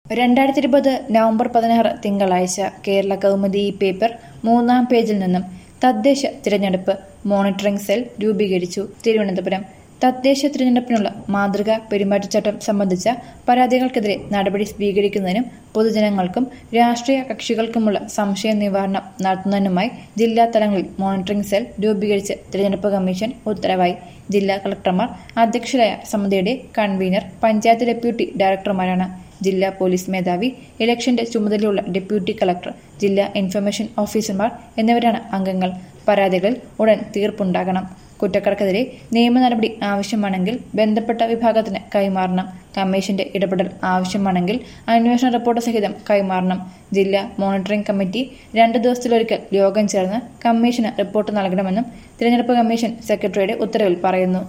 രണ്ടായിരത്തി ഇരുപത് നവംബർ പതിനാറ് തിങ്കളാഴ്ച കേരള കൗമുദി ഈ പേപ്പർ മൂന്നാം പേജിൽ നിന്നും തദ്ദേശ തിരഞ്ഞെടുപ്പ് മോണിറ്ററിംഗ് സെൽ രൂപീകരിച്ചു തിരുവനന്തപുരം തദ്ദേശ തിരഞ്ഞെടുപ്പിനുള്ള മാതൃകാ പെരുമാറ്റച്ചട്ടം സംബന്ധിച്ച പരാതികൾക്കെതിരെ നടപടി സ്വീകരിക്കുന്നതിനും പൊതുജനങ്ങൾക്കും രാഷ്ട്രീയ കക്ഷികൾക്കുമുള്ള സംശയ നിവാരണം നടത്തുന്നതിനുമായി ജില്ലാ തലങ്ങളിൽ മോണിറ്ററിംഗ് സെൽ രൂപീകരിച്ച് തിരഞ്ഞെടുപ്പ് കമ്മീഷൻ ഉത്തരവായി ജില്ലാ കളക്ടർമാർ അധ്യക്ഷരായ സമിതിയുടെ കൺവീനർ പഞ്ചായത്ത് ഡെപ്യൂട്ടി ഡയറക്ടർമാരാണ് ജില്ലാ പോലീസ് മേധാവി ഇലക്ഷന്റെ ചുമതലയുള്ള ഡെപ്യൂട്ടി കളക്ടർ ജില്ലാ ഇൻഫർമേഷൻ ഓഫീസർമാർ എന്നിവരാണ് അംഗങ്ങൾ പരാതികളിൽ ഉടൻ തീർപ്പുണ്ടാകണം കുറ്റക്കാർക്കെതിരെ നിയമ നടപടി ആവശ്യമാണെങ്കിൽ ബന്ധപ്പെട്ട വിഭാഗത്തിന് കൈമാറണം കമ്മീഷന്റെ ഇടപെടൽ ആവശ്യമാണെങ്കിൽ അന്വേഷണ റിപ്പോർട്ട് സഹിതം കൈമാറണം ജില്ലാ മോണിറ്ററിംഗ് കമ്മിറ്റി രണ്ട് ദിവസത്തിലൊരിക്കൽ യോഗം ചേർന്ന് കമ്മീഷന് റിപ്പോർട്ട് നൽകണമെന്നും തിരഞ്ഞെടുപ്പ് കമ്മീഷൻ സെക്രട്ടറിയുടെ ഉത്തരവിൽ പറയുന്നു